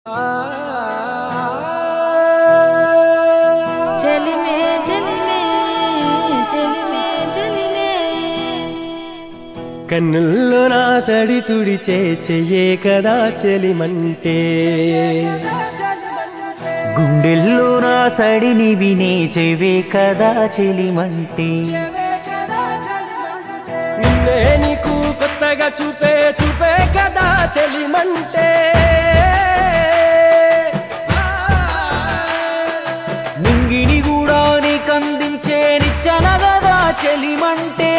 చలిమే చలిమే చలిమే చలిమే కన్నుల్లో నా తడి తుడిచే చెయ్యే కదా చెలిమంటే గుండెల్లో నా సడిని వినే చెవే కదా చెలిమంటే నిన్నే నీకు కొత్తగా చూపే చూపే కదా చెలిమంటే నింగిని కూడా నీకందించే నిచ్చన కదా చెలిమంటే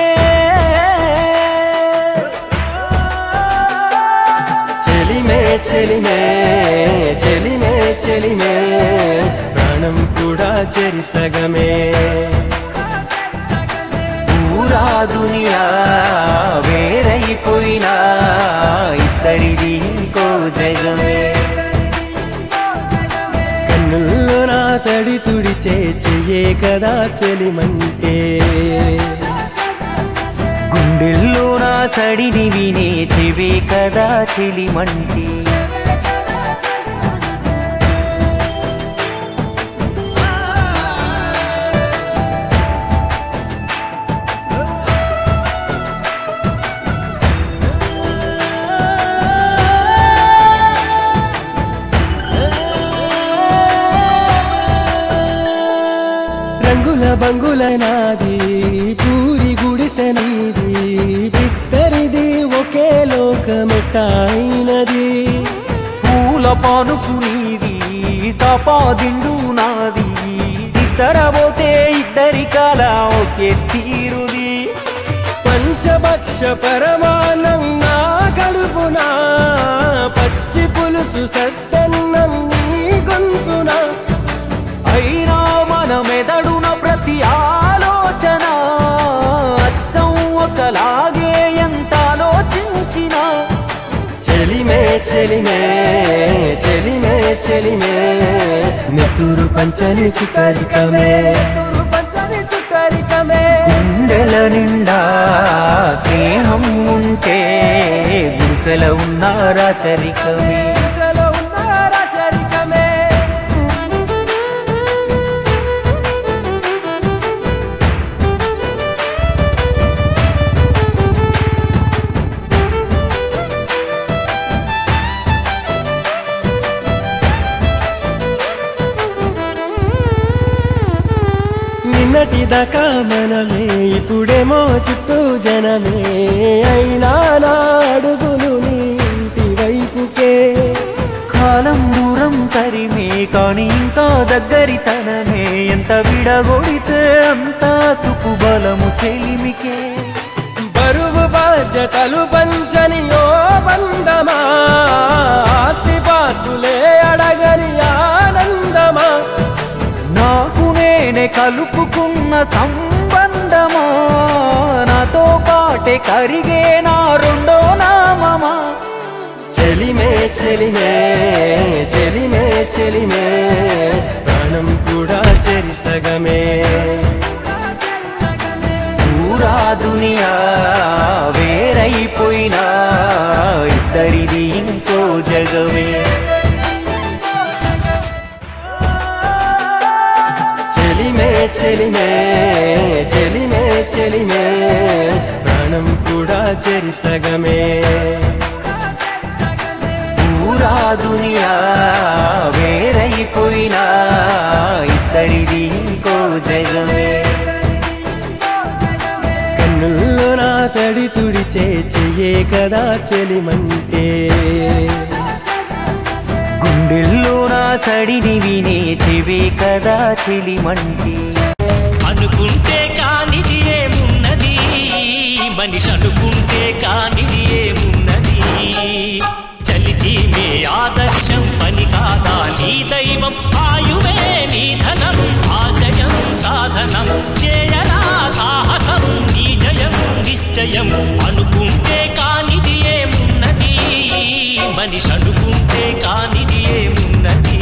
చెలిమే చెలిమే చెలిమే చెలిమే ప్రాణం కూడా చెరిసగమే పూరా దునియా వేరైపోయినా ఇద్దరిది ఇంకో జగమే కన్నుల్లో నా తడి తుడిచే చెయ్యే కదా చెలిమంటే గుండెల్లో నా సడిని వినే చెవే కదా చెలిమంటే రంగుల బంగుల నాది పూరి గుడిసె నీది బిద్దరిది ఒకే లోకమెట్టాయినది పూల పానుపు నీది సపాదిండు నాది ఇద్దరబోతే ఇద్దరి కాల ఒకే తీరుది పంచభక్ష పరమానం నా కడుపునా పచ్చి పులుసు సద్దన్నం నీ గొంతునా అయినా మన మెదడున ప్రతి ఆలోచన అచ్చం ఒకలాగే ఎంత ఆలోచించినా చెలిమే చెలిమే చెలిమే చెలిమే నెత్తురు పంచని చుట్టరికమే పంచని చుట్టరికమే గుండెల నిండా స్నేహం ఉంటే గుసల ఉన్నారా చరికమే దిశలో ఉన్నారా చరికమే నిన్నటి దాకా మనమే ఇప్పుడేమో చుట్టూ జనమే అయినా నా అడుగులు నీటి వైపుకే కాలం దూరం తరిమే కాని ఇంకా దగ్గరి తనమే ఎంత విడగొడితే అంత తుకు బలము చెలిమికే బరువు బాధ్యతలు పంచని ఓ బంధమా ఆస్తి పాస్తులే అడగని ఆనందమా నాకు నేనే కలుపుకున్న సంబంధమా నాతో పాటే కరిగే నా రెండో నామమా చెలిమే చెలిమే చెలిమే చెలిమే ప్రాణం కూడా చెరిసగమే పూరా దునియా వేరైపోయినా ఇద్దరిది ఇంకో జగమే చెలిమే చెలిమే చెలిమే చెలిమే ప్రాణం కూడా చెరిసగమే పూరా దునియా వేరైపోయినా ఇద్దరిది ఇంకో జగమే కన్నుల్లో నా తడి తుడిచే చెయ్యే కదా చెలిమంటే గుండెల్లో నా సడిని వినే చెవే కదా చెలిమంటే అనుకుంటే కానిది ఏమున్నది మనిషి అనుకుంటే కానిది ఏమున్నది చలిచి మే ఆదర్శం పని కాదా నీ దైవం ఆయువే నీ ధనం ఆశయం సాధనం చేయరా సాహసం నీ జయం నిశ్చయం అనుకుంటే కానిది ఏమున్నది మనిషి అనుకుంటే కానిది ఏమున్నది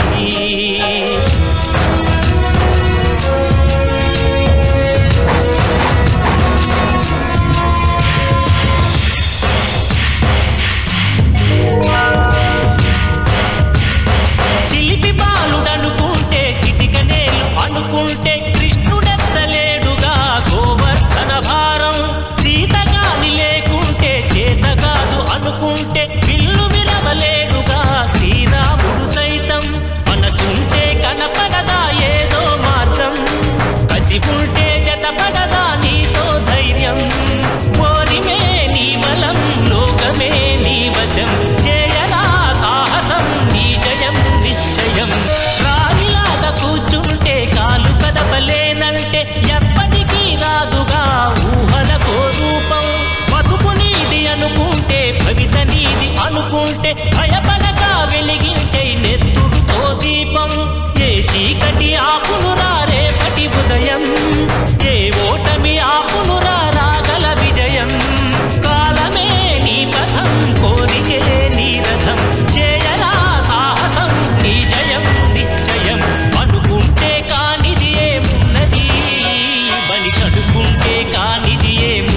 అనుకుంటే కానిది ఏమున్నది